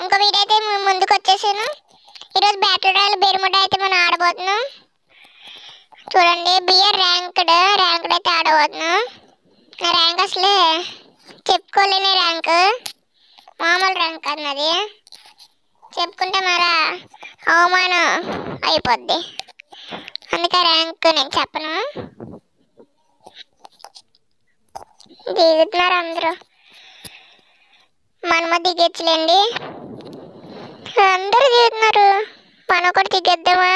ఇంకో వీడియో అయితే mu- ముందుకు వచ్చేసాను ఈరోజు బ్యాటిల్ రాయల్ బెరుముడ అయితే మనం ఆడబోతున్నాం చూడండి బియర్ ర్యాంక్డ్ ర్యాంక్డ్ అయితే ఆడబోతున్నాం నా ర్యాంక్ అసలు చెప్పుకోలేని ర్యాంక్ మామూలు ర్యాంక్ అన్నది చెప్పుకుంటే మరా అవమానం అయిపోద్ది అందుకే ర్యాంక్ నేను చెప్పను దిగుతున్నారు అందరూ మనమ దిగొచ్చులేండి అందరూ దిగుతున్నారు మనం కూడా దిగేద్దామా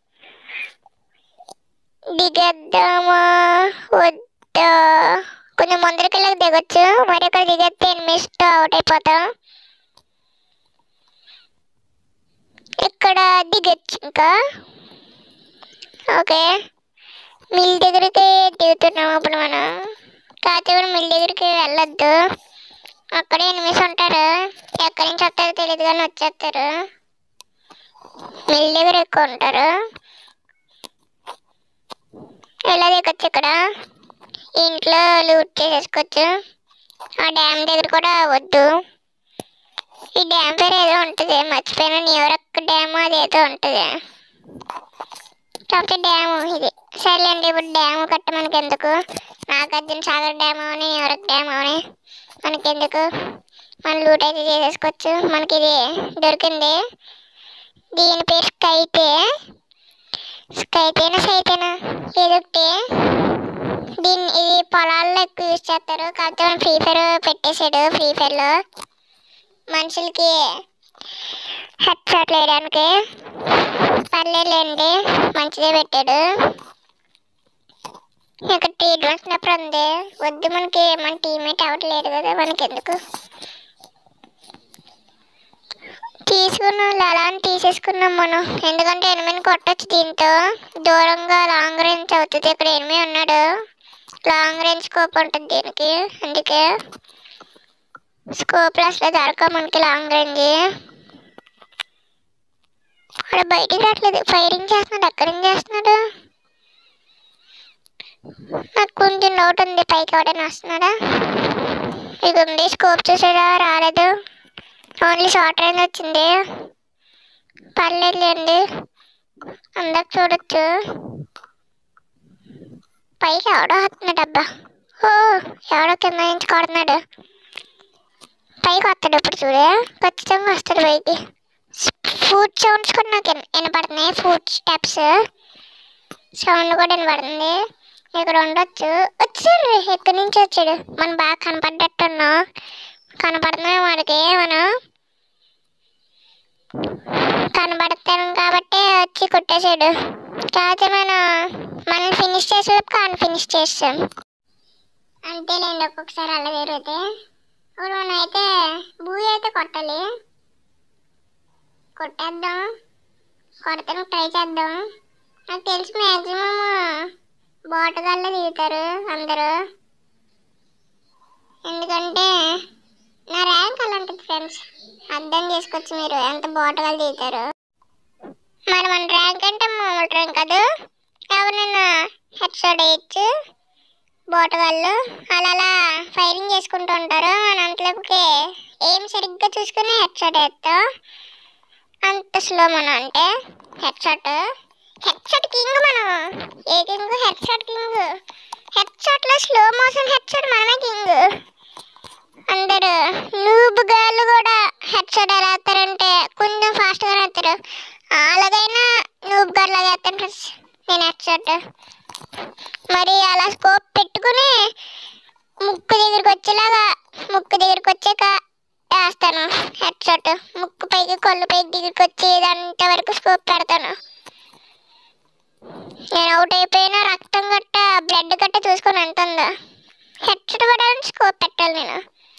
దిగేద్దామా వద్దా కొంచెం ముందరికెళ్ళకి దిగొచ్చు మరి ఇక్కడ దిగేస్తే ఎనిమిస్తో అవుట్ అయిపోతాం ఇక్కడ దిగొచ్చు ఇంకా ఓకే మిల్ దగ్గరికి దిగుతున్నాం ఇప్పుడు మనం కాకపోతే ఇప్పుడు మిల్ దగ్గరికి వెళ్ళొద్దు అక్కడే ఎనిమిస్ ఉంటారు ఎక్కడి నుంచి వస్తారో తెలియదు కానీ వచ్చేస్తారు మిల్ దగ్గర ఎక్కువ ఉంటారు ఎలా దిగొచ్చు ఇక్కడ ఇంట్లో లూట్ చేసేసుకోవచ్చు ఆ డ్యామ్ దగ్గర కూడా వద్దు ఈ డ్యామ్ పేరు ఏదో ఉంటుంది మర్చిపోయిన న్యూయార్క్ డ్యామ్ అది ఏదో ఉంటుంది కాకపోతే డ్యామ్ ఇది సర్లేండి ఇప్పుడు డ్యామ్ కట్ట మనకి ఎందుకు నాగార్జున సాగర్ డ్యామ్ అవని న్యూయార్క్ డ్యామ్ అవని మనకి ఎందుకు మన లూట్ అయితే చేసేసుకోవచ్చు మనకి ఇది దొరికింది దీని పేరు స్కైతే స్కైతేనా సైతేనా ఏదో ఒకటి దీన్ని ఇది పొలాల్లో ఎక్కువ యూజ్ చేస్తారు కాకపోతే మనం ఫ్రీ ఫైర్ పెట్టేసాడు ఫ్రీ ఫైర్లో మనుషులకి హెడ్ షాట్లు వేయడానికి పర్లేదులేండి మంచిదే పెట్టాడు ఇక్కడ టీ డ్రెస్నప్పుడు ఉంది వద్దు మనకి మన టీమేట్ అవ్వట్లేదు కదా మనకి ఎందుకు తీసుకున్నాం అలా అని తీసేసుకున్నాం మనం ఎందుకంటే ఎనిమిది కొట్టచ్చు దీంతో దూరంగా లాంగ్ రేంజ్ అవుతుంది ఇక్కడ ఎనిమిది ఉన్నాడు లాంగ్ రేంజ్ స్కోప్ ఉంటుంది దీనికి అందుకే స్కోప్ అసలు దొరక మనకి లాంగ్ రేంజ్ అక్కడ బయటికి రావట్లేదు ఫైరింగ్ చేస్తున్నాడు ఎక్కడి నుంచి చేస్తున్నాడు నాకు కొంచెం డౌట్ ఉంది పైకి ఎవడైనా వస్తున్నాడా ఇది ఉంది స్కోప్ చూసాడా రాలేదు ఓన్లీ షార్ట్ రేంజ్ వచ్చింది పర్లేదులేండి అందరు చూడొచ్చు పైకి ఎవడో వస్తున్నాడు అబ్బా ఓ ఎవడో కింద నుంచి కొడుతున్నాడు పైకి వస్తాడు ఇప్పుడు చూడే ఖచ్చితంగా వస్తాడు పైకి ఫుడ్ సౌండ్స్ కూడా నాకు విన- వినపడుతున్నాయి ఫుడ్ స్టెప్స్ సౌండ్ కూడా వినపడుతుంది ఇక్కడ ఉండొచ్చు వచ్చాడు ఎక్కడి నుంచి వచ్చాడు మనం బాగా కనపడ్డట్టున్నాం కనపడుతున్నాం వాడికి మనం కనబడతాం కాబట్టి వచ్చి కొట్టేశాడు కాకపోతే మనం మనం ఫినిష్ చేసేటప్పుడు కాన్ ఫినిష్ చేస్తాం అంతేలేండి ఒక్కొక్కసారి అలా జరుగుతే ఇప్పుడు మనం అయితే భూ అయితే కొట్టాలి కొట్టేద్దాం కొడతానికి ట్రై చేద్దాం నాకు తెలిసి మ్యాక్సిమం బాటగాల్లో దిగుతారు అందరూ ఎందుకంటే నా ర్యాంక్ అలాంటిది ఫ్రెండ్స్ అర్థం చేసుకోవచ్చు మీరు ఎంత బాటగాలు దిగుతారు మరి మన ర్యాంక్ అంటే మామూలు ర్యాంక్ కాదు ఎవరైనా హెడ్ షాట్ వేయచ్చు బోటగాళ్ళు అలా అలా ఫైరింగ్ చేసుకుంటూ ఉంటారు మన అంతలోకి ఏం సరిగ్గా చూసుకుని హెడ్ షాట్ వేస్తాం అంత స్లో మనం అంటే head shot head shot king మనం ఏ king head shot king head షాట్లో స్లో మోషన్ హెడ్ షాట్ మనమే కింగ్ అందరు నూబ్ గాళ్ళు కూడా హెడ్ షాట్ ఎలా వేస్తారంటే కొంచెం ఫాస్ట్గా వేస్తారు అలాగైనా నూబ్ గారు లాగా వేస్తాను ఫ్రెండ్స్ నేను హెడ్ షాట్ మరి అలా స్కోప్ పెట్టుకుని ముక్కు దగ్గరికి వచ్చేలాగా ముక్కు దగ్గరికి వచ్చాక వేస్తాను హెడ్ షాట్ ముక్కు పైకి కళ్ళు పైకి దగ్గరికి వచ్చేదంత వరకు స్కోప్ పెడతాను నేను అవుట్ అయిపోయినా రక్తం గట్ట బ్లడ్ గట్ట చూసుకొని ఎంత ఉందో హెడ్ షాట్ పడాలని స్కోప్ పెట్టాలి నేను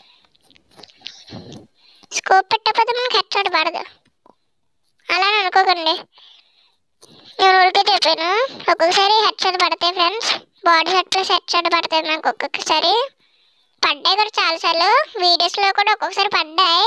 స్కోప్ పెట్టకపోతే మనకి హెడ్ షాట్ పడదు అలా అని అనుకోకండి నేను ఊరికే చెప్పాను ఒక్కొక్కసారి హెడ్ షాట్ పడతాయి friends body shot plus head shot పడతాయి నాకు ఒక్కొక్కసారి పడ్డాయి కూడా చాలాసార్లు వీడియోస్లో కూడా ఒక్కొక్కసారి పడ్డాయి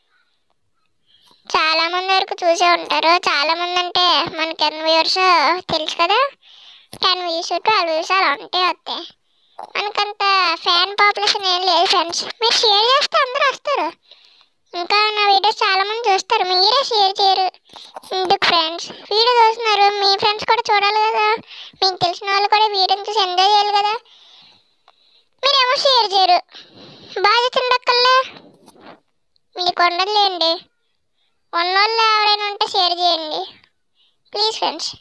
చాలా మంది వరకు చూసే ఉంటారు చాలా మంది అంటే మనకి ఎన్ని వ్యూవర్స్ తెలుసు కదా టెన్ వ్యూస్ ట్వెల్వ్ వ్యూస్ అలా ఉంటే వస్తాయి మనకంత ఫ్యాన్ పాపులేషన్ ఏం లేదు ఫ్రెండ్స్ మీరు షేర్ చేస్తే అందరూ వస్తారు ఇంకా నా వీడియోస్ చాలా మంది చూస్తారు మీరే షేర్ చేయరు ఎందుకు ఫ్రెండ్స్ వీడియో చూస్తున్నారు మీ ఫ్రెండ్స్ కూడా చూడాలి కదా మీకు తెలిసిన వాళ్ళు కూడా వీడియోని చూసి ఎంజాయ్ చేయాలి కదా మీరేమో షేర్ చేయరు బాధ్యత ఉండక్కర్లే మీకు ఉండదులేండి ఉన్నోళ్ళు ఎవరైనా ఉంటే షేర్ చేయండి ప్లీజ్ ఫ్రెండ్స్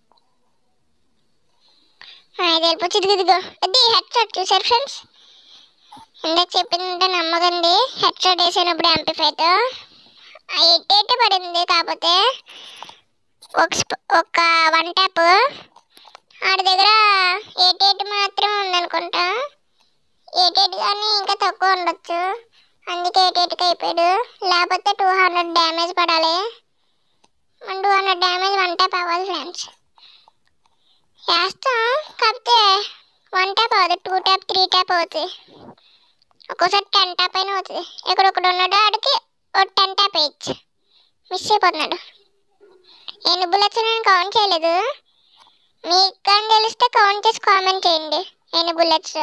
ఇది వెళ్ళిపోవచ్చు ఇదిగో ఇదిగో అది హెడ్ షాట్ చూసారు ఫ్రెండ్స్ ఇందాక చెప్పిందంటే నమ్మకండి హెడ్ షాట్ వేసినప్పుడు ఎంపీఫైతో ఎయిట్ ఎయిట్ పడింది కాకపోతే ఒక స్ప- ఒక వన్ ట్యాప్ ఆడి దగ్గర ఎయిట్ ఎయిట్ మాత్రం ఉందనుకుంటా ఎయిట్ ఎయిట్ కానీ ఇంకా తక్కువ ఉండొచ్చు అందుకే ఎయిట్ ఎయిట్కి అయిపోయాడు లేకపోతే టూ హండ్రెడ్ డ్యామేజ్ పడాలి మన two hundred damage one tap అవ్వాలి ఫ్రెండ్స్ వేస్తాం కాకపోతే వన్ ట్యాప్ అవ్వదు టూ ట్యాప్ త్రీ ట్యాప్ అవుతుంది ఒక్కోసారి టెన్ ట్యాప్ అయినా అవుతుంది ఇక్కడ ఒకడు ఉన్నాడు ఆడికి ఒక టెన్ ట్యాప్ వేయచ్చు మిస్ అయిపోతున్నాడు ఎన్ని బుల్లెట్స్ నేను కౌంట్ చేయలేదు మీకు కానీ తెలిస్తే కౌంట్ చేసి కామెంట్ చేయండి ఎన్ని బుల్లెట్స్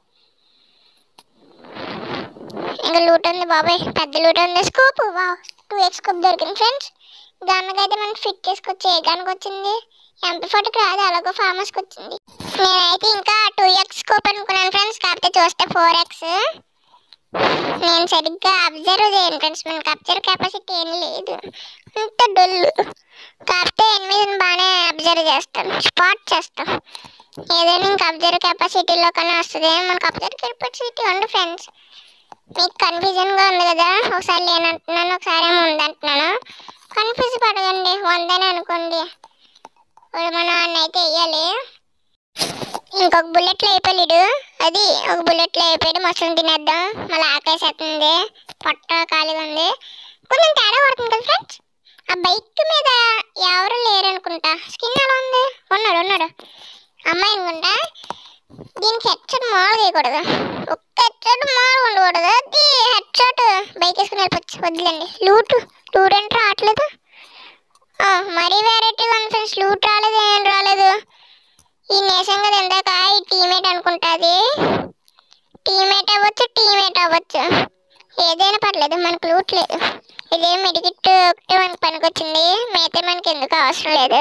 ఇంకా లూట్ ఉంది బాబాయ్ పెద్ద లూట్ ఉంది స్కోప్ వా టూ ఎక్స్ స్కోప్ దొరికింది ఫ్రెండ్స్ గన్నకైతే మనం ఫిట్ చేసుకొచ్చి ఏ గన్కి వచ్చింది ఎంపీ ఫోర్టీకి రాదు అలాగో ఫార్మర్స్కి వచ్చింది నేనైతే ఇంకా టూ ఎక్స్ స్కోప్ అనుకున్నాను ఫ్రెండ్స్ కాకపోతే చూస్తే ఫోర్ ఎక్స్ నేను సరిగ్గా అబ్జర్వ్ చేయను ఫ్రెండ్స్ మనకి అబ్జర్వ్ కెపాసిటీ ఏం లేదు అంత డొల్లు కాకపోతే ఎనిమిదిని బాగానే అబ్జర్వ్ చేస్తాను స్పాట్ చేస్తాం ఏదైనా ఇంకా అబ్జర్వ్ కెపాసిటీలో కన్నా వస్తుంది మనకు అబ్జర్వ్ కెపాసిటీ ఉంది ఫ్రెండ్స్ మీకు కన్ఫ్యూజన్గా ఉంది కదా ఒకసారి లేనంటున్నాను ఒకసారి ఏమో ఉందంటున్నాను కన్ఫ్యూజ్ పడదండి వందని అనుకోండి ఇప్పుడు మనం అన్న అయితే వేయాలి ఇంకొక బుల్లెట్లో అయిపోయాడు అది ఒక బుల్లెట్లో అయిపోయాడు మష్రూమ్ తినేద్దాం మళ్ళీ ఆకేసేస్తుంది పొట్ట ఖాళీగా ఉంది కొంచెం తేడా పడుతుంది కదా ఫ్రెండ్స్ ఆ బైక్ మీద ఎవరు లేరు అనుకుంటా స్కిన్ ఎలా ఉంది ఉన్నాడు ఉన్నాడు అమ్మాయి అనుకుంటా దీనికి హెడ్ షాట్ మామూలు చేయకూడదు ఒక్క హెడ్ షాట్ మామూలు ఉండకూడదు అది హెడ్ షాట్ బైక్ వేసుకుని వెళ్ళిపోవచ్చు వద్దులేండి లూట్ లూట్ అంటే రావట్లేదు ఆ, మరీ వెరైటీగా ఉంది ఫ్రెండ్స్ లూట్ రాలేదు ఏం రాలేదు ఈ నేసం కదా ఇందాక ఈ టీమేట్ అనుకుంటుంది టీమేట్ అవ్వచ్చు టీమేట్ అవ్వచ్చు ఏదైనా పర్లేదు మనకు లూట్ లేదు ఇదే మెడికిట్ ఒకటే మనకి పనికొచ్చింది మిగతా మనకి ఎందుకు అవసరం లేదు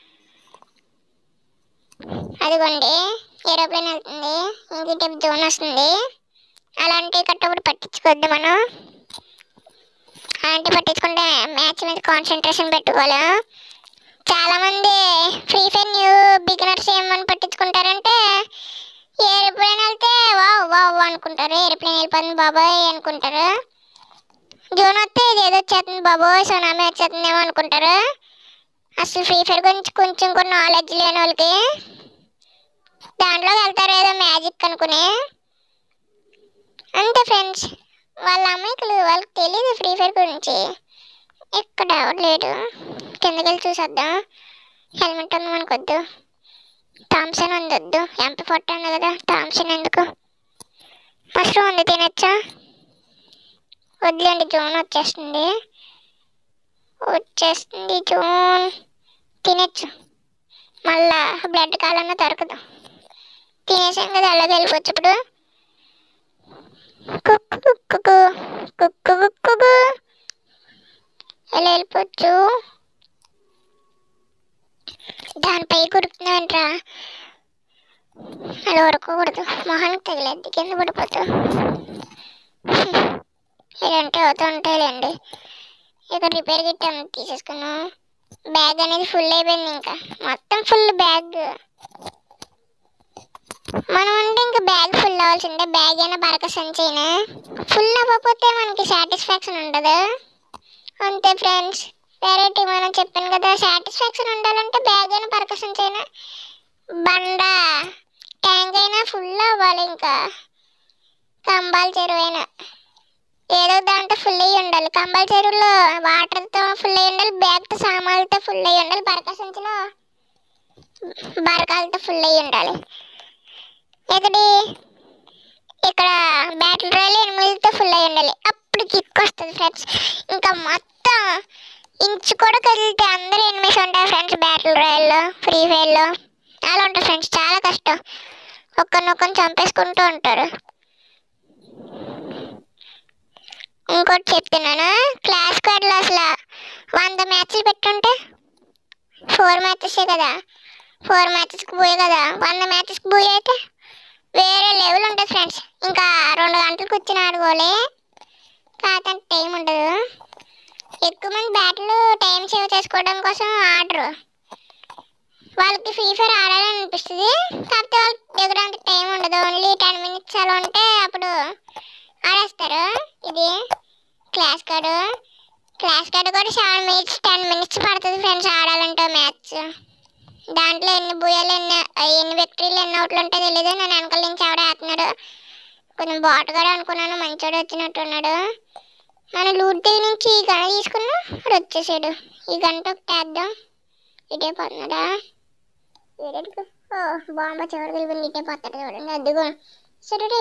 అదిగోండి ఏరోప్లేన్ వెళ్తుంది ఇంక టైప్ జోన్ వస్తుంది అలాంటి కట్టప్పుడు పట్టించుకోవద్దు మనం అలాంటి పట్టించుకుంటే మ్యాచ్ మీద కాన్సన్ట్రేషన్ పెట్టుకోవాలి చాలా మంది ఫ్రీ ఫైర్ న్యూ బిగినర్స్ ఏమని పట్టించుకుంటారంటే ఏరోప్లేన్ వెళ్తే వావ్ వావ్ అనుకుంటారు ఏరోప్లేన్ వెళ్ళిపోతుంది బాబాయ్ అనుకుంటారు జూన్ వస్తే ఇది ఏదో వచ్చేస్తుంది బాబోయ్ సునామీ వచ్చేస్తుందేమో అనుకుంటారు అసలు ఫ్రీ ఫైర్ గురించి కొంచెం కూడా నాలెడ్జ్ లేని వాళ్ళకి దాంట్లోకి వెళ్తారు ఏదో మ్యాజిక్ అనుకుని అంతే ఫ్రెండ్స్ వాళ్ళ అమ్మాయికులు వాళ్ళకి తెలియదు ఫ్రీ ఫైర్ గురించి ఎక్కడ ఎవరు లేడు కిందకి వెళ్ళి చూసొద్దాం హెల్మెట్ ఉంది మనకు వద్దు థామ్సన్ ఉంది వద్దు ఎంపీ ఫోర్టీ ఉంది కదా థామ్సన్ ఎందుకు మష్రూమ్ ఉంది తినచ్చా వద్దులేండి జోన్ వచ్చేస్తుంది వచ్చేస్తుంది జోన్ తినచ్చు మళ్ళా బ్లడ్ కాలన్నా దొరకదు తినేసాం కదా అలాగే వెళ్ళిపోవచ్చు ఇప్పుడు కుక్కు కుక్కు కుక్కు కుక్కు ఎలా వెళ్ళిపోవచ్చు దానిపై కురుకుతున్నావంట్రా అలా ఉరకకూడదు మొహానికి తగిలేద్ది కింద పడిపోతావు ఇలాంటి అవుతూ ఉంటాయిలేండి ఇక్కడ రిపేర్ గిట్ ఏమన్నా తీసేసుకున్నాం బ్యాగ్ అనేది ఫుల్ అయిపోయింది ఇంకా మొత్తం ఫుల్ బ్యాగ్ మనం అంటే ఇంకా బ్యాగ్ ఫుల్ అవ్వాల్సిందే బ్యాగ్ అయినా బరక సంచైనా ఫుల్ అవ్వకపోతే మనకి సాటిస్ఫాక్షన్ ఉండదు అంతే ఫ్రెండ్స్ వెరైటీ మనం చెప్పాను కదా సాటిస్ఫాక్షన్ ఉండాలంటే బ్యాగ్ అయినా బరక సంచైనా బండ ట్యాంక్ అయినా ఫుల్ అవ్వాలి ఇంకా కంబాల చెరువు అయినా ఏదో దాంట్లో ఫుల్ అయ్యి ఉండాలి కంబాల చెరువులో వాటర్తో ఫుల్ అయ్యి ఉండాలి బ్యాగ్తో సామాన్లతో ఫుల్ అయ్యి ఉండాలి బరక సంచిలో బరకాలతో ఫుల్ అయ్యి ఉండాలి ఇక్కడి ఇక్కడ బ్యాటిల్ రాయల్ ఎనిమిదితో ఫుల్ అయ్యి ఉండాలి అప్పుడు కిక్ వస్తుంది ఫ్రెండ్స్ ఇంకా మొత్తం ఇంచు కూడా కదిలితే అందరూ ఎనిమిస్ ఉంటారు ఫ్రెండ్స్ బ్యాటిల్ రాయల్లో ఫ్రీ ఫైర్లో అలా ఉంటుంది ఫ్రెండ్స్ చాలా కష్టం ఒక్కరినొక్కరిని చంపేసుకుంటూ ఉంటారు ఇంకోటి చెప్తున్నాను క్లాస్ కార్డులో అసలు వంద మ్యాచ్లు పెట్టుంటే ఫోర్ మ్యాచెసే కదా ఫోర్ మ్యాచెస్కి పోయే కదా వంద మ్యాచెస్కి పోయి అయితే వేరే లెవెల్ ఉంటుంది ఫ్రెండ్స్ ఇంకా రెండు గంటలకు వచ్చిన ఆడుకోలే కాదంటే టైం ఉండదు ఎక్కువ మంది బ్యాట్లు టైం సేవ్ చేసుకోవడం కోసం ఆడరు వాళ్ళకి ఫ్రీ ఫైర్ ఆడాలని అనిపిస్తుంది కాకపోతే వాళ్ళకి దగ్గర అంత టైం ఉండదు ఓన్లీ టెన్ మినిట్స్ అలా ఉంటే అప్పుడు ఆడేస్తారు ఇది క్లాస్ కార్డు క్లాస్ కార్డు కూడా సెవెన్ మినిట్స్ టెన్ మినిట్స్ పడుతుంది ఫ్రెండ్స్ ఆడాలంటే మ్యాచ్ దాంట్లో ఎన్ని బుయ్యాలు ఎన్ని ఎన్ని విక్టరీలు ఎన్ని అవుట్లు ఉంటాయో తెలియదు నేను వెనకాల నుంచి ఆవిడ వేస్తున్నాడు కొంచెం బాటుగాడు అనుకున్నాను మంచోడు వచ్చినట్టు ఉన్నాడు మన లూట్ దగ్గర నుంచి ఈ గణ తీసుకున్నా వాడు వచ్చేసాడు ఈ గంట ఒకటి వేద్దాం ఇటే పోతున్నాడా ఏడెడుకు ఓ బాంబ చివరికి వెళ్ళిపోయింది ఇటే పోతాడు చూడండి అద్దుగో సరే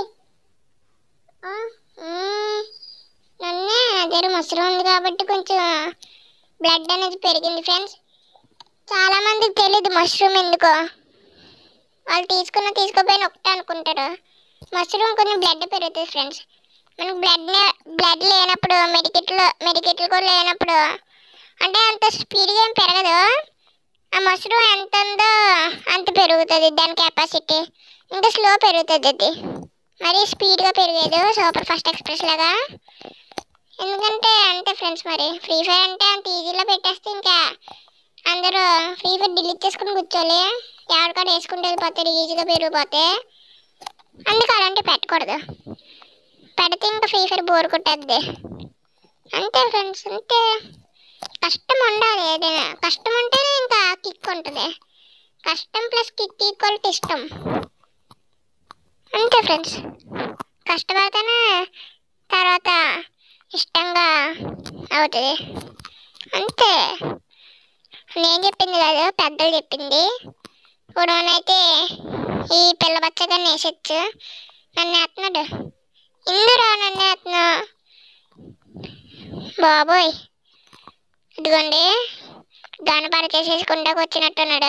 నన్నే నా దగ్గర ముసలి ఉంది కాబట్టి కొంచెం బ్లడ్ అనేది పెరిగింది ఫ్రెండ్స్ చాలా మందికి తెలియదు మష్రూమ్ ఎందుకో వాళ్ళు తీసుకున్న తీసుకోపోయిన ఒకటే అనుకుంటారు మష్రూమ్ కొంచెం బ్లడ్ పెరుగుతుంది ఫ్రెండ్స్ మనకు బ్లడ్ బ్లడ్ లేనప్పుడు మెడికెట్లు మెడికెట్లు కూడా లేనప్పుడు అంటే అంత స్పీడ్గా ఏం పెరగదు ఆ మష్రూమ్ ఎంత ఉందో అంత పెరుగుతుంది దాని కెపాసిటీ ఇంకా స్లో పెరుగుతుంది అది మరి స్పీడ్గా పెరిగేది సూపర్ ఫాస్ట్ ఎక్స్ప్రెస్ లాగా ఎందుకంటే అంతే ఫ్రెండ్స్ మరి ఫ్రీ ఫైర్ అంటే అంత ఈజీలో పెట్టేస్తే ఇంకా అందరూ ఫ్రీ ఫైర్ డిలీట్ చేసుకుని కూర్చోవాలి ఎవరికాడ వేసుకుంటూ వెళ్ళిపోతారు ఈజీగా పెరిగిపోతే అందుకు అలాంటి పెట్టకూడదు పెడితే ఇంకా ఫ్రీ ఫైర్ బోర్ కొట్టేద్ది అంతే ఫ్రెండ్స్ అంతే కష్టం ఉండాలి ఏదైనా కష్టం ఉంటేనే ఇంకా కిక్ ఉంటుంది కష్టం ప్లస్ కిక్ ఈక్వల్ టు ఇష్టం అంతే ఫ్రెండ్స్ కష్టపడితేనే తర్వాత ఇష్టంగా అవుతుంది అంతే నేను చెప్పింది కాదు పెద్దలు చెప్పింది ఇప్పుడునైతే ఈ పిల్ల బచ్చగా నేసొచ్చు నన్ను వేస్తున్నాడు ఇందురా నన్ను వేస్తున్నా బాబోయ్ ఇదిగోండి గనపడ చేసేసుకుంటా వచ్చినట్టున్నాడు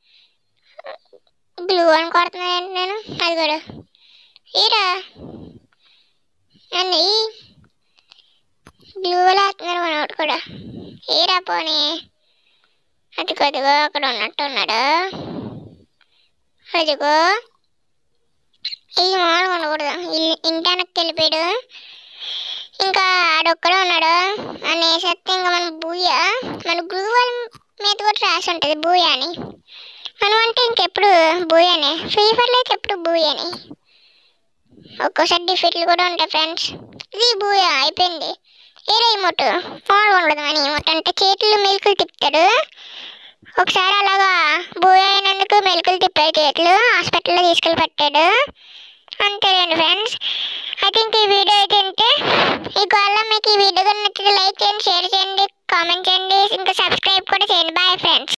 బ్లూ అని కొడుతున్నాను నేను అది కూడా ఈరా నన్ను ఈ బ్లూ వేస్తున్నారు మనోడు కూడా ఈరా పోనీ అది కొద్దిగా అక్కడ ఉన్నట్టు ఉన్నాడు అదిగో ఈ మామూలుగా ఉండకూడదు ఇల్లు- ఇంటి వెనక్కి వెళ్ళిపోయాడు ఇంకా ఆడొక్కడే ఉన్నాడు అని వేసేస్తే ఇంకా మన బూయ మన గ్రూ వాళ్ళ మీద కూడా రాసి ఉంటుంది బూయ అని మనం అంటే ఇంకెప్పుడు బూయనే ఫ్రీ ఫైర్లో అయితే ఎప్పుడు బూయని ఒక్కోసారి డిఫిట్లు కూడా ఉంటాయి ఫ్రెండ్స్ ఇది బూయ అయిపోయింది ఏరే ఇమోట్ మామూలుగా ఉండదు అని ఇమోట్ అంటే చేతులు మెలుకులు తిప్పుతాడు ఒకసారి అలాగా బూయ అయినందుకు మెలుకులు తిప్పాడు చేతులు హాస్పిటల్లో తీసుకెళ్ళి పెట్టాడు అంతేలేండి ఫ్రెండ్స్ ఐ థింక్ ఈ వీడియో అయితే ఇంతే ఈ కాల్లో మీకు ఈ వీడియో కనుక నచ్చితే లైక్ చేయండి షేర్ చేయండి కామెంట్ చేయండి ఇంకా సబ్స్క్రైబ్ కూడా చేయండి బాయ్ ఫ్రెండ్స్